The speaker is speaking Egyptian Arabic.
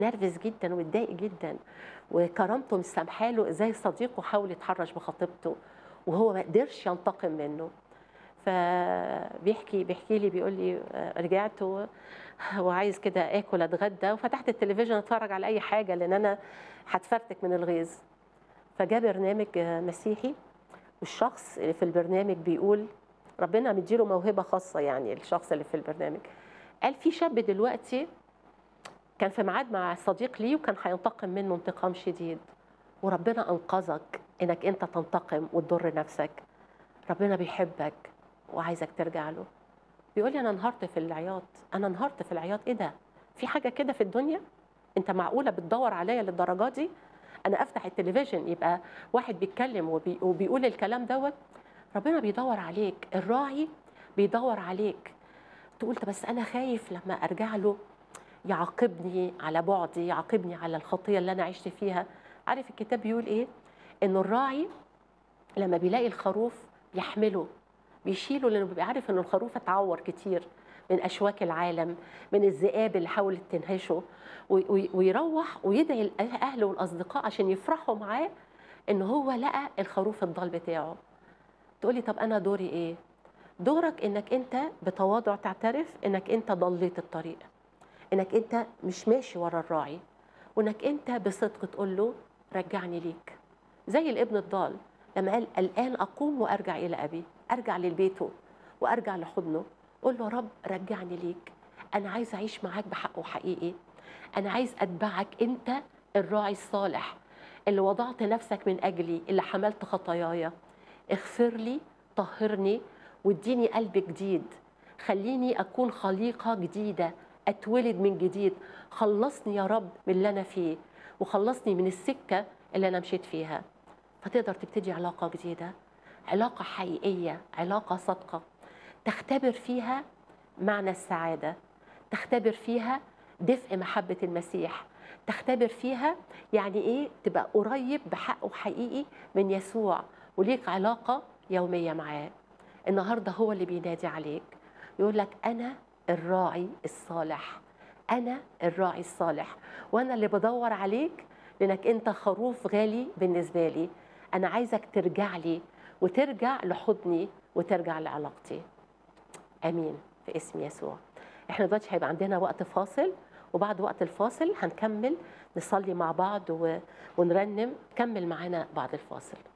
نرفز جدا واتضايق جدا وكرامته مش سامحاله ازاي صديقه حاول يتحرش بخطيبته وهو ما قدرش ينتقم منه فبيحكي بيحكي لي بيقول لي آه، رجعت و- وعايز كده اكل اتغدى وفتحت التلفزيون اتفرج على اي حاجه لان انا هتفرتك من الغيظ فجاء برنامج آه، مسيحي والشخص اللي في البرنامج بيقول ربنا مديله موهبه خاصه يعني الشخص اللي في البرنامج قال في شاب دلوقتي كان في ميعاد مع صديق ليه وكان هينتقم منه انتقام شديد وربنا انقذك انك انت تنتقم وتضر نفسك ربنا بيحبك وعايزك ترجع له بيقول لي انا انهارت في العياط انا انهارت في العياط ايه ده في حاجه كده في الدنيا انت معقوله بتدور عليا للدرجه دي انا افتح التلفزيون يبقى واحد بيتكلم وبي وبيقول الكلام دوت ربنا بيدور عليك الراعي بيدور عليك تقول طب بس انا خايف لما ارجع له يعاقبني على بعدي يعاقبني على الخطيه اللي انا عشت فيها عارف الكتاب بيقول ايه انه الراعي لما بيلاقي الخروف بيحمله بيشيله لانه بيبقى عارف ان الخروف اتعور كتير من اشواك العالم من الذئاب اللي حاولت تنهشه وي- وي- ويروح ويدعي اهله والاصدقاء عشان يفرحوا معاه ان هو لقى الخروف الضال بتاعه تقولي طب انا دوري ايه دورك انك انت بتواضع تعترف انك انت ضليت الطريق انك انت مش ماشي ورا الراعي وانك انت بصدق تقول له رجعني ليك زي الابن الضال لما قال الان اقوم وارجع الى ابي ارجع لبيته وارجع لحضنه قول له يا رب رجعني ليك انا عايز اعيش معاك بحقه حقيقي انا عايز اتبعك انت الراعي الصالح اللي وضعت نفسك من اجلي اللي حملت خطاياي اغفر لي طهرني واديني قلب جديد خليني اكون خليقه جديده اتولد من جديد خلصني يا رب من اللي انا فيه وخلصني من السكه اللي انا مشيت فيها فتقدر تبتدي علاقه جديده علاقه حقيقيه علاقه صادقه تختبر فيها معنى السعاده تختبر فيها دفء محبه المسيح تختبر فيها يعني ايه تبقى قريب بحقه حقيقي من يسوع وليك علاقه يوميه معاه النهارده هو اللي بينادي عليك يقول لك انا الراعي الصالح انا الراعي الصالح وانا اللي بدور عليك لانك انت خروف غالي بالنسبه لي انا عايزك ترجع لي وترجع لحضني وترجع لعلاقتي امين في اسم يسوع احنا دلوقتي هيبقى عندنا وقت فاصل وبعد وقت الفاصل هنكمل نصلي مع بعض و... ونرنم كمل معانا بعد الفاصل